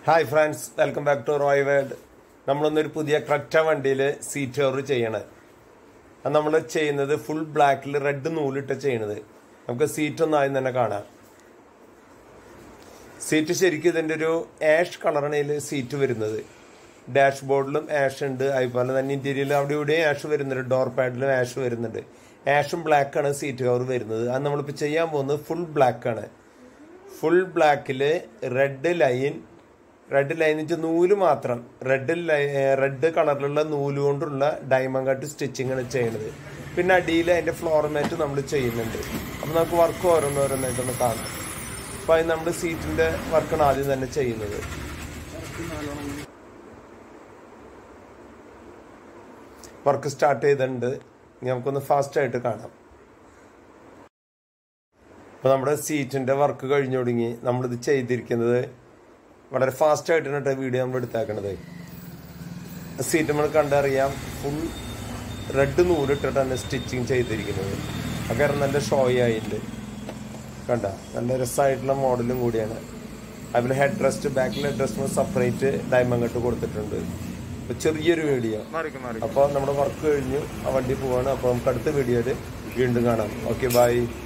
hi friends welcome back to Roy world നമ്മളൊന്നൊരു പുതിയ Creta വണ്ടിയിൽ സീറ്റ് കവർ ചെയ്യണേ അത് നമ്മൾ ചെയ്യുന്നത് ഫുൾ ബ്ലാക്കിൽ റെഡ് നൂലിട്ട് ചെയ്യണത് നമുക്ക് സീറ്റ് ഒന്ന് ആദ്യം തന്നെ കാണാം സീറ്റ് ശരിക്കും ഇതിൻ്റെ ഒരു ആഷ് കളറാണ് ഇതിൽ സീറ്റ് വരുന്നത് ഡാഷ് ബോർഡിലും ആഷ് ഉണ്ട് അതുപോലെ തന്നെ ഇന്റീരിയറിൽ അവിടെ ഇവിടെയും ആഷ് വരുന്നുണ്ട് ഡോർ പാഡിലും ആഷ് വരുന്നുണ്ട് ആഷും ബ്ലാക്കാണ് സീറ്റ് കവർ വരുന്നത് അത് നമ്മളിപ്പോൾ ചെയ്യാൻ പോകുന്നത് ഫുൾ ബ്ലാക്കാണ് ഫുൾ ബ്ലാക്കിൽ റെഡ് ലൈൻ റെഡ് ലൈൻ വെച്ചാൽ നൂല് മാത്രം റെഡ് റെഡ് കളറിലുള്ള നൂല് കൊണ്ടുള്ള ഡയമണ്ട് കട്ട് സ്റ്റിച്ചിങ് ആണ് ചെയ്യുന്നത് പിന്നെ അടിയിൽ അതിന്റെ ഫ്ലോർ മാറ്റ് നമ്മൾ ചെയ്യുന്നുണ്ട് അപ്പൊ നമുക്ക് വർക്ക് ഓരോന്നോരോന്നായിട്ടൊന്ന് കാണാം അപ്പൊ അത് നമ്മൾ സീറ്റിന്റെ വർക്കാണ് ആദ്യം തന്നെ ചെയ്യുന്നത് വർക്ക് സ്റ്റാർട്ട് ചെയ്തിട്ടുണ്ട് ഇനി നമുക്കൊന്ന് ഫാസ്റ്റ് ആയിട്ട് കാണാം അപ്പൊ നമ്മുടെ സീറ്റിന്റെ വർക്ക് കഴിഞ്ഞു തുടങ്ങി നമ്മളിത് ചെയ്തിരിക്കുന്നത് വളരെ ഫാസ്റ്റ് ആയിട്ടാണ് കേട്ടോ വീഡിയോ നമ്മൾ എടുത്താക്കണത് സീറ്റ് നമ്മൾ കണ്ടറിയാം ഫുൾ റെഡ് നൂലിട്ടിട്ടാണ് സ്റ്റിച്ചിങ് ചെയ്തിരിക്കുന്നത് ഒക്കെ നല്ല ഷോ ആയിട്ടുണ്ട് കണ്ട നല്ല രസമായിട്ടുള്ള മോഡലും കൂടിയാണ് അതുപോലെ ഹെഡ് റെസ്റ്റ് ബാക്കിൽ head rest separate diamond cut കൊടുത്തിട്ടുണ്ട് അപ്പൊ ചെറിയൊരു വീഡിയോ അപ്പോൾ നമ്മുടെ വർക്ക് കഴിഞ്ഞു ആ വണ്ടി പോവാണ് അപ്പോൾ നമുക്ക് അടുത്ത വീഡിയോയിൽ വീണ്ടും കാണാം ഓക്കെ ബൈ